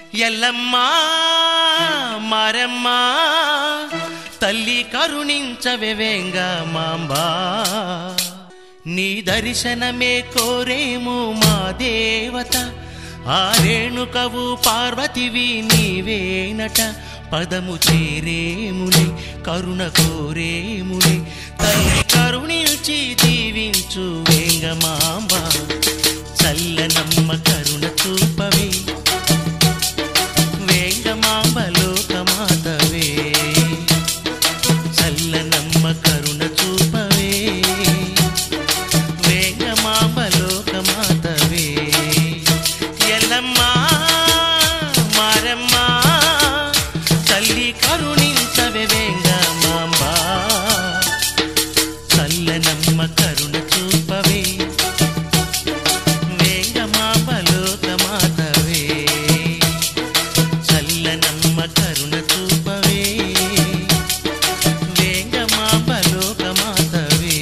ఎల్లమ్మా మారమ్మా తల్లి కరుణించవే వేంగమాంబా నీ దర్శనమే కోరేము మా దేవత ఆ రేణుకవు పార్వతివి నీవేనట పదము చేరేములే కరుణ కోరేములే తల్లి కరుణించి దీవించు వేంగమాంబ చల్లనమ్మ కరుణ చూపవే వేంగమాంబ లోకమాతవే చల్లనమ్మ కరుణ చూపవే వేంగమాంబ లోకమాతవే ఎల్లమ్మా మారమ్మా తల్లి కరుణించవే వేంగమాంబ చల్లనమ్మ కరుణ చూపవే వేంగమాంబ లోకమాతవే చల్లనమ్మ కరుణ చూపవే వేంగమాంబ లోకమాతవే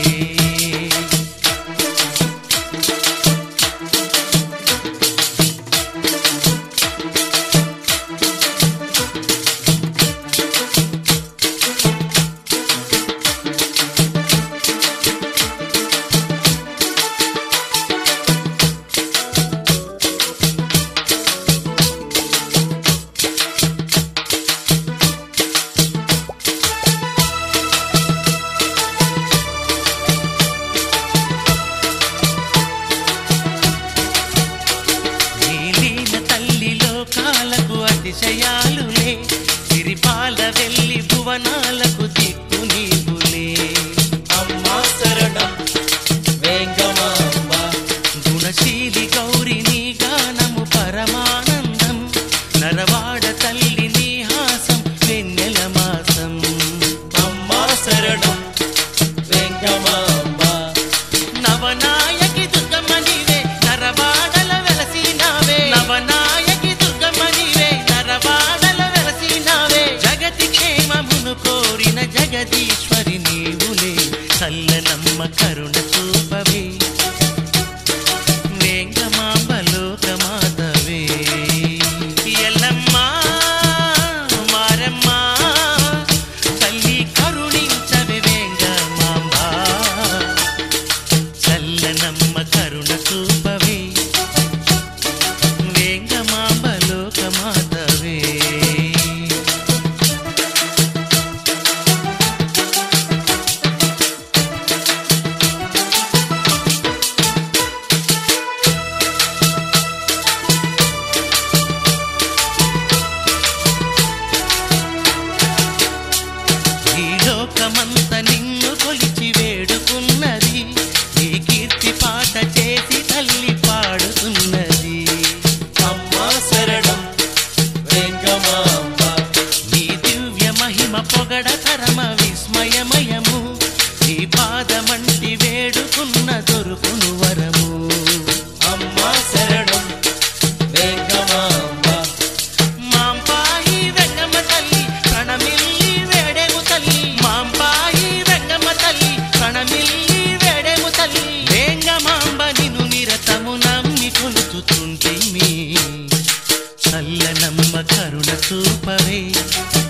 నీలీన తల్లి లోకాలకు అతిశయాలులే సిరిపాల వెళ్ళి భువనాలకు దిక్కు నీవులే అమ్మా శరణం వేంగమాంబ గుణశీలి గౌరి నీ గానము పరమానందం నరవాడ తల్లి నీ హాసం వెన్నెల మాసం అమ్మా శరణం వేంగమాంబ నవనాయకి దుర్గమణివే నరవాడల వెలసినావే నవనాయకి దుర్గమణివే నరవాడల వెలసినావే జగతి క్షేమమును కోరిన జగదీశ్వరి నీవులే చల్లనమ్మ కరుణ చూపవే వేంగమాంబ లోకమాతవే ఎల్లమ్మా మారమ్మా తల్లి కరుణించవే వేంగమాంబ చల్లనమ్మ కరుణ చూపవే వేంగమాంబ లోకమాతవే ఈ లోకమంత నిన్ను కొలిచి వేడుకున్నది నీ కీర్తి పాట చేసి తల్లి పాడుతున్నది అమ్మా శరణం వేంగమాంబ నీ దివ్య మహిమ పొగడ తరమ విస్మయమయము నీ పాదమంటి వేడుకున్న దొరుకును వరము అమ్మా శరణం వేంగమాంబ మాంపాయి వెంగమ్మ తల్లి ప్రణమిల్లి వేడేము తల్లి మాంపాయి వెంగమ్మ తల్లి ప్రణమిల్లి వేడేము తల్లి వేంగమాంబ నిన్ను నిరతము నమ్మి కొలుచుతుంటే మీ చల్లనమ్మ కరుణ చూపవే